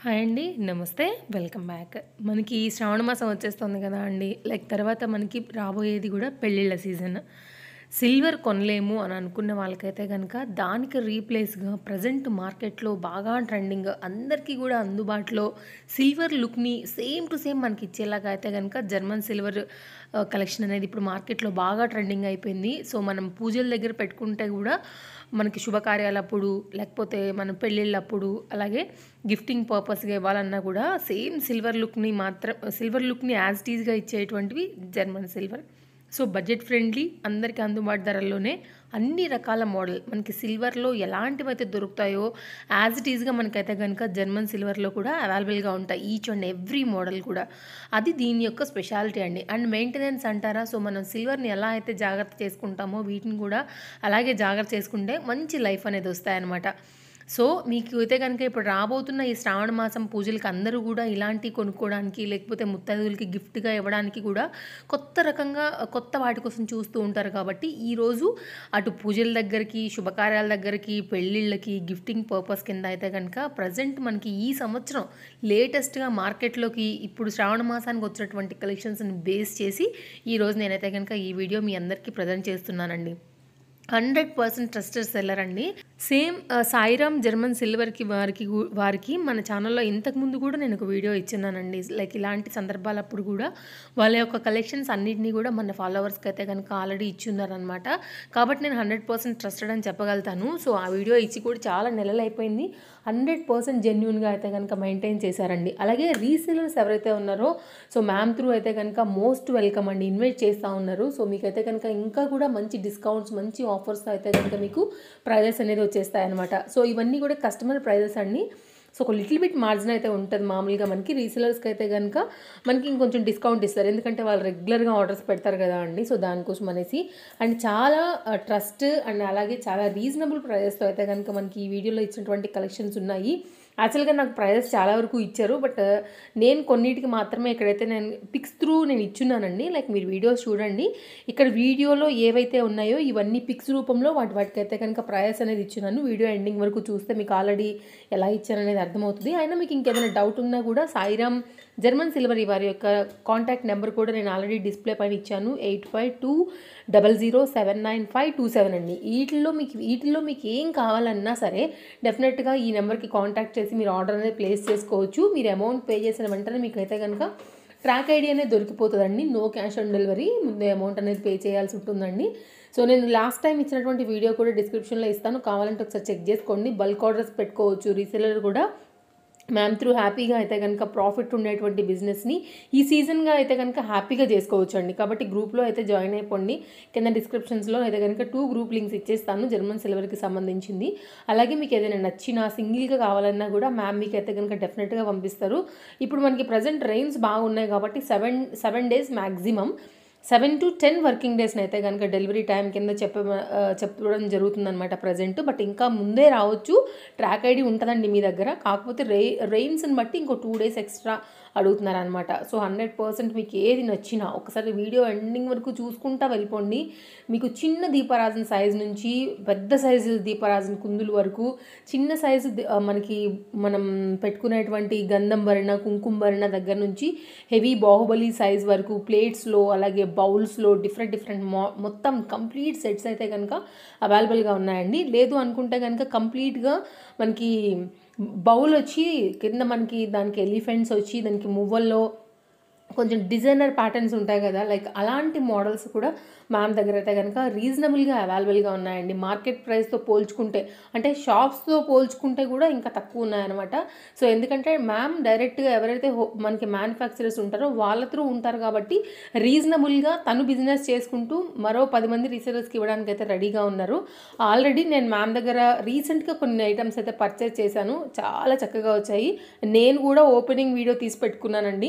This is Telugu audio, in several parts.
హాయ్ అండి. నమస్తే. Welcome back. మనకి శ్రావణ మాసం వచ్చేస్తుంది కదా అండి. లైక్ తర్వాత మనకి రాబోయేది గూడా పెళ్ళిళ్ళ సీజన్. సిల్వర్ కొనలేము అని అనుకున్న వాళ్ళకైతే గనక దానికి రీప్లేస్‌గా ప్రెజెంట్ మార్కెట్‌లో బాగా ట్రెండింగ్ అందరికీ గూడా అందుబాటులో సిల్వర్ లుక్‌ని సేమ్ టు సేమ్ మనకిచ్చేలాగా అయితే గనక జర్మన్ సిల్వర్ ఆహ్, కలెక్షన్ అనేది ఇప్పుడు మార్కెట్‌లో బాగా ట్రెండింగ్ అయిపోయింది. సో, మనం పూజల దగ్గర పెట్టుకుంటే గూడా మనకి శుభకార్యాలప్పుడు, లేకపోతే మన పెళ్ళిళ్ళప్పుడు, అలాగే గిఫ్టింగ్ పర్పస్‌గా ఇవ్వాలన్నా గూడా సేమ్ సిల్వర్ లుక్‌ని మాత్రం సిల్వర్ లుక్‌ని యాజ్ ఇట్ ఈజ్‌గా ఇచ్చేటువంటివి German silver. So, budget friendly అందరికి అందుబాటు ధరల్లోనే అన్ని రకాల మోడల్ మనకి సిల్వర్‌లో ఎలాంటివైతే దొరుకుతాయో యాజ్ ఇట్ ఈజ్‌గా మనకైతే గనక జర్మన్ సిల్వర్‌లో కూడా అవైలబుల్‌గా ఉంటాయి. ఈచ్ అండ్ ఎవ్రీ మోడల్ కూడా. అది దీని యొక్క స్పెషాలిటీ అండి. అండ్ మెయింటెనెన్స్ అంటారా? సో, మనం సిల్వర్‌ని ఎలా అయితే జాగ్రత్త చేసుకుంటామో వీటిని గూడా అలాగే జాగ్రత్త చేసుకుంటే మంచి లైఫ్ అనేది వస్తాయన్నమాట. సో, మీకు అయితే గనక ఇప్పుడు రాబోతున్న ఈ శ్రావణ మాసం పూజలకి అందరూ గూడా ఇలాంటియి కొనుక్కోవడానికి లేకపోతే ముత్తైదువులకి గిఫ్ట్‌గా ఇవ్వడానికి కూడా కొత్త రకంగా కొత్త వాటి కోసం చూస్తూ ఉంటారు కాబట్టి ఈరోజు అటు పూజల దగ్గరికి, శుభకార్యాల దగ్గరికి, పెళ్ళిళ్ళకి, గిఫ్టింగ్ పర్పస్ కింద అయితే గనక ప్రెజెంట్ మనకి ఈ సంవత్సరం లేటెస్ట్‌గా మార్కెట్‌లోకి ఇప్పుడు శ్రావణ మాసానికి వచ్చినటువంటి కలెక్షన్స్‌ని బేస్ చేసి ఈరోజు నేనైతే గనక ఈ వీడియో మీ అందరికీ ప్రెజెంట్ చేస్తున్నానండి. 100% ట్రస్టెడ్ సెల్లర్ అండి. సేమ్ ఆహ్, సాయిరామ్ జర్మన్ సిల్వర్‌కి వారికి గు వారికి మన ఛానెల్‌లో ఇంతకుముందు గూడా నేను ఒక వీడియో ఇచ్చున్నానండి. లైక్ ఇలాంటి సందర్భాలప్పుడు గూడా వాళ్ళ యొక్క కలెక్షన్స్ అన్నిటిని గూడా మన ఫాలోవర్స్‌కి అయితే గనక ఆల్రెడీ ఇచ్చున్నారనమాట. కాబట్టి నేను 100% ట్రస్టెడ్ అని చెప్పగలుగుతాను. సో, ఆ వీడియో ఇచ్చి కూడా చాలా నెలలైపోయింది. 100% జెన్యూన్‌గా అయితే గనక మెయింటైన్ చేశారండి. అలాగే రీసెలర్స్ ఎవరైతే ఉన్నారో సో, మ్యామ్ త్రూ అయితే గనక మోస్ట్ వెల్కమ్ అండి. ఇన్వైట్ చేస్తా ఉన్నారు. సో, మీకైతే గనక ఇంకా కూడా మంచి డిస్కౌంట్స్, మంచి ఆఫర్స్‌తో అయితే గనక మీకు ప్రైజెస్ అనేది వచ్చేస్తాయన్నమాట. సో, ఇవన్నీ కూడా కస్టమర్ ప్రైజెస్ అండి. సో, ఒక లిటిల్ బిట్ మార్జిన్ అయితే ఉంటది మామూలుగా మనకి. రీసెలర్స్‌కి అయితే గనక మనకి ఇంకొంచెం డిస్కౌంట్ ఇస్తారు. ఎందుకంటే వాళ్ళు రెగ్యులర్‌గా ఆర్డర్స్ పెడతారు గదా అండి. సో, దానికోసం అనేసి. అండ్ చాలా ఆహ్, ట్రస్ట్ అండ్ అలాగే చాలా రీజనబుల్ ప్రైజెస్‌తో అయితే గనక మనకి ఈ వీడియోలో ఇచ్చినటువంటి కలెక్షన్స్ ఉన్నాయి. యాక్చువల్‌గా నాకు ప్రైజెస్ చాలా వరకు ఇచ్చారు. బట్ నేను కొన్నిటికి మాత్రమే ఇక్కడైతే నేను పిక్స్ త్రూ నేను ఇచ్చున్నానండి. లైక్ మీరు వీడియోస్ చూడండి. ఇక్కడ వీడియోలో ఏవైతే ఉన్నాయో ఇవన్నీ పిక్స్ రూపంలో వాటి వాటికైతే కనుక ప్రైజెస్ అనేది ఇచ్చున్నాను. వీడియో ఎండింగ్ వరకు చూస్తే మీకు ఆల్రెడీ ఎలా ఇచ్చాననేది అర్థమవుతది. అయినా మీకు ఇంకేదైనా డౌట్ ఉన్నా కూడా సాయిరామ్ జర్మన్ సిల్వర్ వారి యొక్క కాంటాక్ట్ నెంబర్ కూడా నేను ఆల్రెడీ డిస్‌ప్లే పైన ఇచ్చాను. 8520079527 అండి. ఈటిల్లో మీకు వీటిల్లో మీకు ఏం కావాలన్నా సరే డెఫినెట్‌గా ఈ నెంబర్‌కి కాంటాక్ట్ చేసి మీరు ఆర్డర్ అనేది ప్లేస్ చేసుకోవచ్చు. మీరు అమౌంట్ పే చేసిన వెంటనే మీకైతే గనక ట్రాక్ ఐడీ అనేది దొరికిపోతదండి. No cash on delivery. ముందే అమౌంట్ అనేది పే చేయాల్సి ఉంటుందండి. సో, నేను లాస్ట్ టైమ్ ఇచ్చినటువంటి వీడియో కూడా డిస్క్రిప్షన్‌లో ఇస్తాను. కావాలంటే ఒకసారి చెక్ చేసుకోండి. బల్క్ ఆర్డర్స్ పెట్టుకోవచ్చు. రీసెలర్ కూడా మ్యామ్ త్రూ హ్యాపీగా అయితే గనక ప్రాఫిట్ ఉండేటువంటి బిజినెస్‌ని ఈ సీజన్‌గా అయితే గనక హ్యాపీగా చేసుకోవచ్చండి. కాబట్టి గ్రూప్‌లో అయితే జాయిన్ అయిపోండి. కింద డిస్క్రిప్షన్స్‌లో అయితే గనక 2 గ్రూప్ లింక్స్ ఇచ్చేస్తాను జర్మన్ సిల్వర్‌కి సంబంధించింది. అలాగే మీకు ఏదైనా నచ్చినా సింగిల్‌గా కావాలన్నా కూడా మ్యామ్ మీకైతే గనక డెఫినెట్‌గా పంపిస్తారు. ఇప్పుడు మనకి ప్రెజెంట్ రెయిన్స్ బాగున్నాయి కాబట్టి 7, 7 డేస్ మాక్సిమం 7-10 వర్కింగ్ డేస్‌నైతే గనక డెలివరీ టైమ్ కింద చెప్ప ఆహ్, చెప్పడం జరుగుతుందనమాట ప్రెజెంట్. బట్ ఇంకా ముందే రావచ్చు. ట్రాక్ ఐడీ ఉంటదండి మీ దగ్గర. కాకపోతే రెయి రెయిన్స్‌ని బట్టి ఇంకో 2 డేస్ ఎక్స్‌ట్రా అడుగుతున్నారనమాట. సో, 100% మీకు ఏది నచ్చినా ఒకసారి వీడియో ఎండింగ్ వరకు చూసుకుంటా వెళ్ళిపోండి. మీకు చిన్న దీపారాజన సైజ్ నుంచి పెద్ద సైజు దీపారాజన కుందుల వరకు చిన్న సైజు ది ఆహ్, మనకి మనం పెట్టుకునేటువంటి గంధం భరణ, కుంకుమ భరణ దగ్గర నుంచి హెవీ బాహుబలి సైజ్ వరకు ప్లేట్స్‌లో అలాగే బౌల్స్‌లో డిఫరెంట్ డిఫరెంట్ మో మొత్తం కంప్లీట్ సెట్స్ అయితే గనక అవైలబుల్‌గా ఉన్నాయండి. లేదు అనుకుంటే గనక కంప్లీట్‌గా మనకి బౌల్ వచ్చి కింద మనకి దానికి ఎలిఫెంట్స్ వచ్చి దానికి మువ్వల్లో కొంచెం డిజైనర్ ప్యాటర్న్స్ ఉంటాయి కదా! లైక్ అలాంటి మోడల్స్ కూడా మ్యామ్ దగ్గర అయితే గనక రీజనబుల్‌గా అవైలబుల్‌గా ఉన్నాయండి. మార్కెట్ ప్రైస్‌తో పోల్చుకుంటే అంటే షాప్స్‌తో పోల్చుకుంటే కూడా ఇంకా తక్కువ ఉన్నాయన్నమాట. సో, ఎందుకంటే మ్యామ్ డైరెక్ట్‌గా ఎవరైతే హో మనకి మ్యానుఫ్యాక్చరర్స్ ఉంటారో వాళ్ళ త్రూ ఉంటారు కాబట్టి రీజనబుల్‌గా తను బిజినెస్ చేసుకుంటూ మరో 10 మంది రీసెలర్స్‌కి ఇవ్వడానికైతే రెడీగా ఉన్నారు. ఆల్రెడీ నేను మ్యామ్ దగ్గర రీసెంట్‌గా కొన్ని ఐటెమ్స్ అయితే పర్చేస్ చేశాను. చాలా చక్కగా వచ్చాయి. నేను కూడా ఓపెనింగ్ వీడియో తీసి పెట్టుకున్నానండి.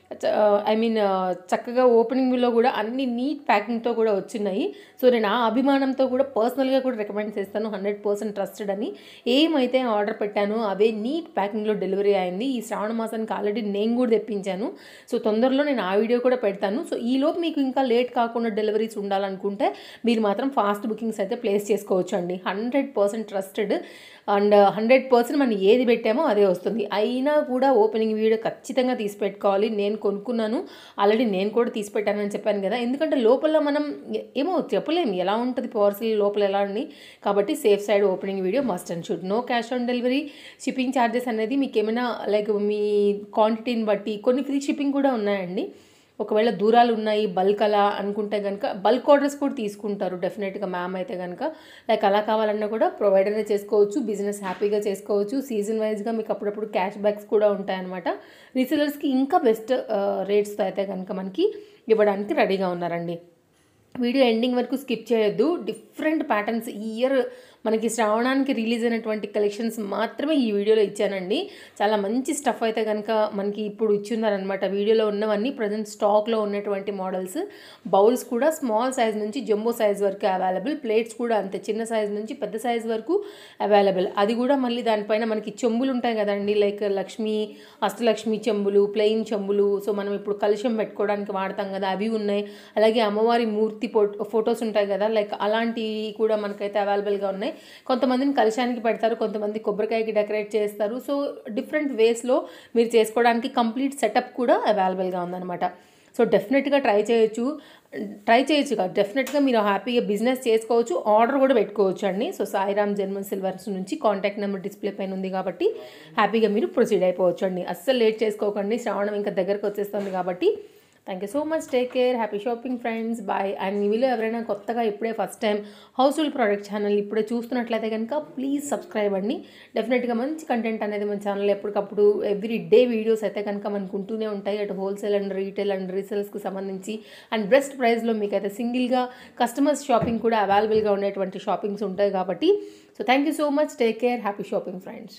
ఐ మీన్ చక్కగా ఓపెనింగ్లో కూడా అన్ని నీట్ ప్యాకింగ్తో కూడా వచ్చినాయి సో నేను ఆ అభిమానంతో కూడా పర్సనల్గా కూడా రికమెండ్ చేస్తాను హండ్రెడ్ పర్సెంట్ ట్రస్టెడ్ అని ఏమైతే ఆర్డర్ పెట్టానో అవే నీట్ ప్యాకింగ్లో డెలివరీ అయింది ఈ శ్రావణ మాసానికి ఆల్రెడీ నేను కూడా తెప్పించాను సో తొందరలో నేను ఆ వీడియో కూడా పెడతాను సో ఈలోపు మీకు ఇంకా లేట్ కాకుండా డెలివరీస్ ఉండాలనుకుంటే మీరు మాత్రం ఫాస్ట్ బుకింగ్స్ అయితే ప్లేస్ చేసుకోవచ్చు అండి hundred percent trusted and hundred percent మనం ఏది పెట్టామో అదే వస్తుంది అయినా కూడా ఓపెనింగ్ వీడియో ఖచ్చితంగా తీసి పెట్టుకోవాలి నేను కొనుక్కున్నాను ఆల్రెడీ నేను కూడా తీసి పెట్టానని చెప్పాను కదా ఎందుకంటే లోపల మనం ఏమో చెప్పలేము ఎలా ఉంటుంది పార్సల్ లోపల ఎలా ఉంది కాబట్టి safe side opening video must and should no cash on delivery shipping charges అనేది మీకు ఏమైనా లైక్ మీ క్వాంటిటీని బట్టి కొన్ని ఫ్రీ షిప్పింగ్ కూడా ఉన్నాయండి ఒకవేళ దూరాలు ఉన్నాయి బల్క్ అలా అనుకుంటే కనుక బల్క్ ఆర్డర్స్ కూడా తీసుకుంటారు డెఫినెట్గా మ్యామ్ అయితే కనుక లైక్ అలా కావాలన్నా కూడా ప్రొవైడర్నే చేసుకోవచ్చు బిజినెస్ హ్యాపీగా చేసుకోవచ్చు సీజన్ వైజ్గా మీకు అప్పుడప్పుడు క్యాష్ బ్యాక్స్ కూడా ఉంటాయన్నమాట రీసెలర్స్కి ఇంకా బెస్ట్ రేట్స్తో అయితే కనుక మనకి ఇవ్వడానికి రెడీగా ఉన్నారండి వీడియో ఎండింగ్ వరకు స్కిప్ చేయొద్దు డిఫరెంట్ ప్యాటర్న్స్ ఈ ఇయర్ మనకి శ్రావణానికి రిలీజ్ అయినటువంటి కలెక్షన్స్ మాత్రమే ఈ వీడియోలో ఇచ్చానండి చాలా మంచి స్టఫ్ అయితే కనుక మనకి ఇప్పుడు ఇచ్చున్నారనమాట వీడియోలో ఉన్నవన్నీ ప్రజెంట్ స్టాక్లో ఉన్నటువంటి మోడల్స్ బౌల్స్ కూడా స్మాల్ సైజ్ నుంచి జంబో సైజ్ వరకు అవైలబుల్ ప్లేట్స్ కూడా అంతే చిన్న సైజ్ నుంచి పెద్ద సైజ్ వరకు అవైలబుల్ అది కూడా మళ్ళీ దానిపైన మనకి చెంబులు ఉంటాయి కదండి లైక్ లక్ష్మి అష్టలక్ష్మి చెంబులు ప్లెయిన్ చెంబులు సో మనం ఇప్పుడు కలుషం పెట్టుకోవడానికి వాడతాం కదా అవి ఉన్నాయి అలాగే అమ్మవారి మూర్తి ఫొటోస్ ఉంటాయి కదా లైక్ అలాంటివి కూడా మనకైతే అవైలబుల్గా ఉన్నాయి కొంతమందిని కలశానికి పెడతారు కొంతమంది కొబ్బరికాయకి డెకరేట్ చేస్తారు సో డిఫరెంట్ వేస్లో మీరు చేసుకోవడానికి కంప్లీట్ సెటప్ కూడా అవైలబుల్గా ఉందన్నమాట సో డెఫినెట్గా ట్రై చేయొచ్చు ట్రై చేయొచ్చు కదా డెఫినెట్గా మీరు హ్యాపీగా బిజినెస్ చేసుకోవచ్చు ఆర్డర్ కూడా పెట్టుకోవచ్చు అండి సో సాయిరామ్ జర్మన్ సిల్వర్స్ నుంచి కాంటాక్ట్ నెంబర్ డిస్ప్లే పైన ఉంది కాబట్టి హ్యాపీగా మీరు ప్రొసీడ్ అయిపోవచ్చు అండి అస్సలు లేట్ చేసుకోకండి శ్రావణం ఇంకా దగ్గరకు వచ్చేస్తుంది కాబట్టి thank you so much take care happy shopping friends bye and మీలో ఎవరైనా కొత్తగా ఇప్పుడే first time household product channel ఇప్పుడే చూస్తున్నట్లయితే కనుక ప్లీజ్ సబ్స్క్రైబ్ అండి డెఫినెట్గా మంచి కంటెంట్ అనేది మన ఛానల్ ఎప్పటికప్పుడు ఎవ్రీ డే వీడియోస్ అయితే కనుక మనకు ఉంటూనే ఉంటాయి అటు హోల్సేల్ అండ్ రీటైల్ అండ్ రీసేల్స్కి సంబంధించి అండ్ బెస్ట్ ప్రైస్లో మీకు అయితే సింగిల్గా కస్టమర్స్ షాపింగ్ కూడా అవైలబుల్గా ఉండేటువంటి షాపింగ్స్ ఉంటాయి కాబట్టి so thank you so much take care happy shopping friends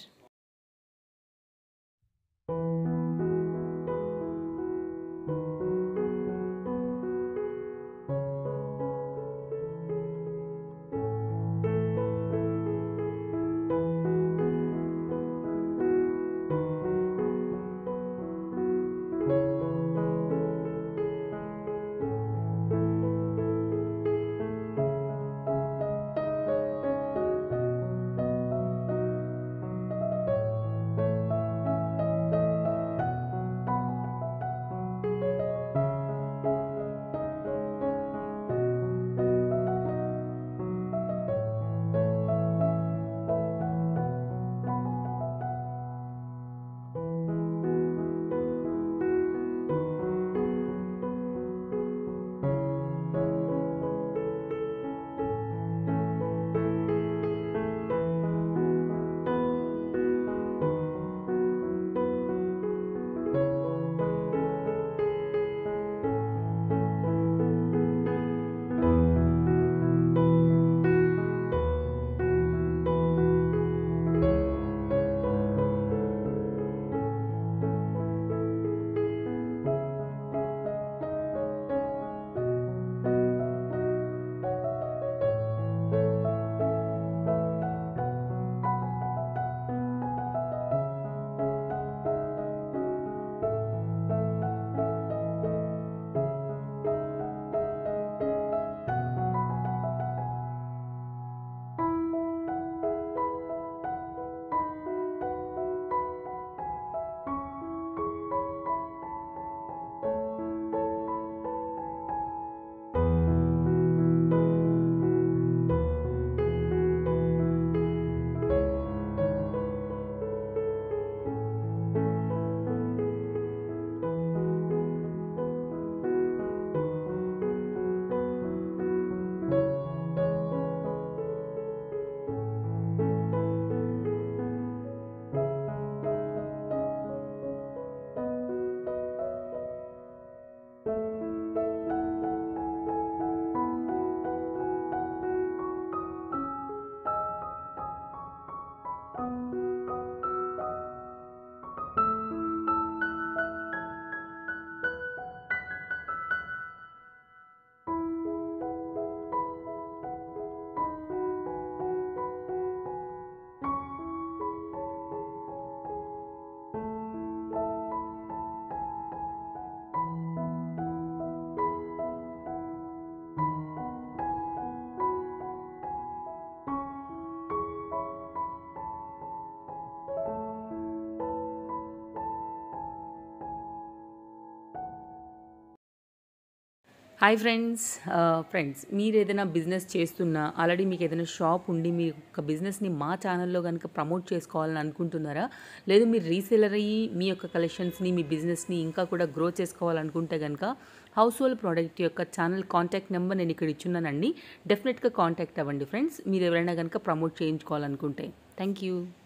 hi friends friends మీరు ఏదైనా బిజినెస్ చేస్తున్నా ఆల్రెడీ మీకు ఏదైనా షాప్ ఉండి మీ యొక్క బిజినెస్ని మా ఛానల్లో కనుక ప్రమోట్ చేసుకోవాలని అనుకుంటున్నారా లేదు మీరు రీసెలర్ అయ్యి మీ యొక్క కలెక్షన్స్ని మీ బిజినెస్ని ఇంకా కూడా గ్రో చేసుకోవాలనుకుంటే కనుక హౌస్ హోల్డ్ ప్రోడక్ట్ యొక్క ఛానల్ కాంటాక్ట్ నెంబర్ నేను ఇక్కడ ఇచ్చున్నానండి డెఫినెట్గా కాంటాక్ట్ అవ్వండి ఫ్రెండ్స్ మీరు ఎవరైనా కనుక ప్రమోట్ చేయించుకోవాలనుకుంటే థ్యాంక్ యూ